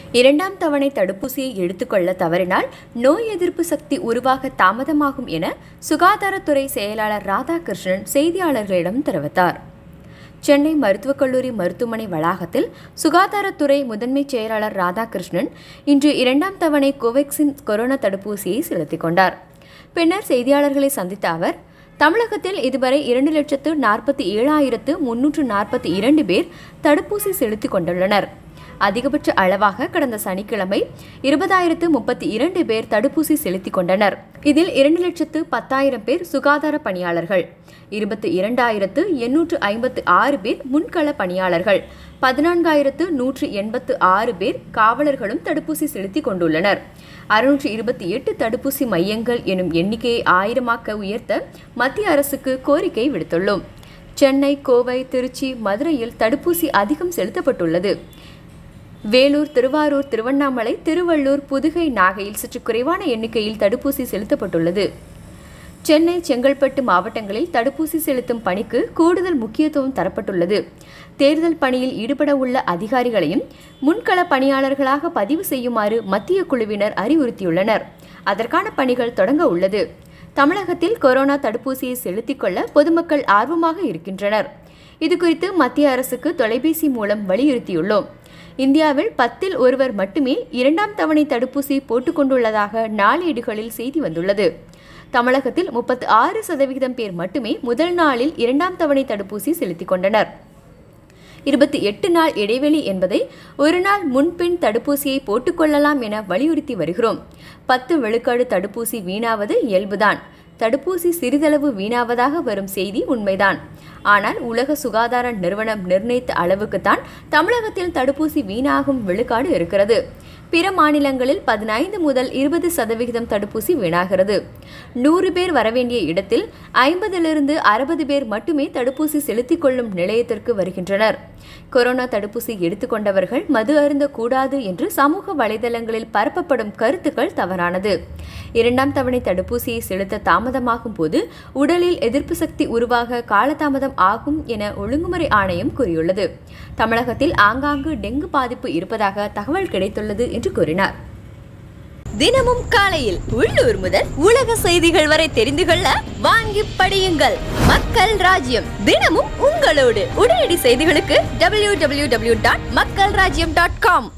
இரண்டாம் தவணை தடுப்பூசியை எடுத்துக்கொள்ள தவறினால் நோய் எதிர்ப்பு சக்தி உருவாக தாமதமாகும் என சுகாதாரத்துறை செயலாளர் ராதாகிருஷ்ணன் செய்தியாளர்களிடம் தெரிவித்தார் சென்னை மருத்துவக் கல்லூரி மருத்துவமனை வளாகத்தில் சுகாதாரத்துறை முதன்மை செயலாளர் ராதாகிருஷ்ணன் இன்று இரண்டாம் தவணை கோவேக்சின் கொரோனா தடுப்பூசியை செலுத்திக் கொண்டார் பின்னர் செய்தியாளர்களை சந்தித்த அவர் தமிழகத்தில் இதுவரை இரண்டு லட்சத்து நாற்பத்தி ஏழாயிரத்து முன்னூற்று நாற்பத்தி இரண்டு பேர் தடுப்பூசி செலுத்திக் கொண்டுள்ளனர் அதிகபட்ச அளவாக கடந்த சனிக்கிழமை இருபதாயிரத்து முப்பத்தி இரண்டு பேர் தடுப்பூசி செலுத்திக் கொண்டனர் இதில் இரண்டு லட்சத்து பத்தாயிரம் பேர் சுகாதார பணியாளர்கள் இருபத்தி இரண்டாயிரத்து எண்ணூற்று ஐம்பத்து ஆறு பேர் முன்கள பணியாளர்கள் பதினான்காயிரத்து நூற்று எண்பத்து ஆறு பேர் காவலர்களும் தடுப்பூசி செலுத்திக் கொண்டுள்ளனர் அறுநூற்று இருபத்தி எட்டு தடுப்பூசி மையங்கள் எனும் எண்ணிக்கையை ஆயிரமாக்க உயர்த்த மத்திய அரசுக்கு கோரிக்கை விடுத்துள்ளோம் சென்னை கோவை திருச்சி மதுரையில் தடுப்பூசி அதிகம் செலுத்தப்பட்டுள்ளது வேலூர் திருவாரூர் திருவண்ணாமலை திருவள்ளூர் புதுகை நாகையில் சற்று குறைவான எண்ணிக்கையில் தடுப்பூசி செலுத்தப்பட்டுள்ளது சென்னை செங்கல்பட்டு மாவட்டங்களில் தடுப்பூசி செலுத்தும் பணிக்கு கூடுதல் முக்கியத்துவம் தரப்பட்டுள்ளது தேர்தல் பணியில் ஈடுபட உள்ள அதிகாரிகளையும் முன்கள பணியாளர்களாக பதிவு செய்யுமாறு மத்திய குழுவினர் அறிவுறுத்தியுள்ளனர் அதற்கான பணிகள் தொடங்க உள்ளது தமிழகத்தில் கொரோனா தடுப்பூசியை செலுத்திக் கொள்ள பொதுமக்கள் ஆர்வமாக இருக்கின்றனர் இதுகுறித்து மத்திய அரசுக்கு தொலைபேசி மூலம் வலியுறுத்தியுள்ளோம் இந்தியாவில் பத்தில் ஒருவர் மட்டுமே இரண்டாம் தவணை தடுப்பூசி போட்டுக்கொண்டுள்ளதாக நாளேடுகளில் செய்தி வந்துள்ளது தமிழகத்தில் முப்பத்து ஆறு சதவிகிதம் பேர் மட்டுமே முதல் நாளில் இரண்டாம் தவணை தடுப்பூசி செலுத்திக் கொண்டனர் இருபத்தி எட்டு நாள் இடைவெளி என்பதை ஒரு நாள் முன்பின் தடுப்பூசியை போட்டுக்கொள்ளலாம் என வலியுறுத்தி வருகிறோம் பத்து விழுக்காடு தடுப்பூசி வீணாவது இயல்புதான் தடுப்பூசி சிறிதளவு வீணாவதாக வரும் செய்தி உண்மைதான் ஆனால் உலக சுகாதார நிறுவனம் நிர்ணயித்த அளவுக்குத்தான் தமிழகத்தில் தடுப்பூசி வீணாகும் விழுக்காடு இருக்கிறது பிற மாநிலங்களில் பதினைந்து முதல் இருபது சதவிகிதம் தடுப்பூசி வீணாகிறது நூறு பேர் வரவேண்டிய இடத்தில் ஐம்பதிலிருந்து அறுபது பேர் மட்டுமே தடுப்பூசி செலுத்திக் கொள்ளும் நிலையத்திற்கு வருகின்றனர் கொரோனா தடுப்பூசி எடுத்துக்கொண்டவர்கள் மது அருந்தக்கூடாது என்று சமூக வலைதளங்களில் பரப்பப்படும் கருத்துக்கள் தவறானது இரண்டாம் தவணை தடுப்பூசியை செலுத்த தாமதமாகும் போது உடலில் எதிர்ப்பு சக்தி உருவாக காலதாமதம் ஆகும் என ஒழுங்குமுறை ஆணையம் கூறியுள்ளது தமிழகத்தில் ஆங்காங்கு டெங்கு பாதிப்பு இருப்பதாக தகவல் கிடைத்துள்ளது என்று கூறினார் தினமும் காலையில் உள்ளூர் முதல் உலக செய்திகள் வரை தெரிந்து கொள்ள வாங்கி படியுங்கள் மக்கள் ராஜ்யம் தினமும் உங்களோடு உடனடி செய்திகளுக்கு டபிள்யூ டபிள்யூ டபிள்யூ டாட் மக்கள் ராஜ்யம் டாட் காம்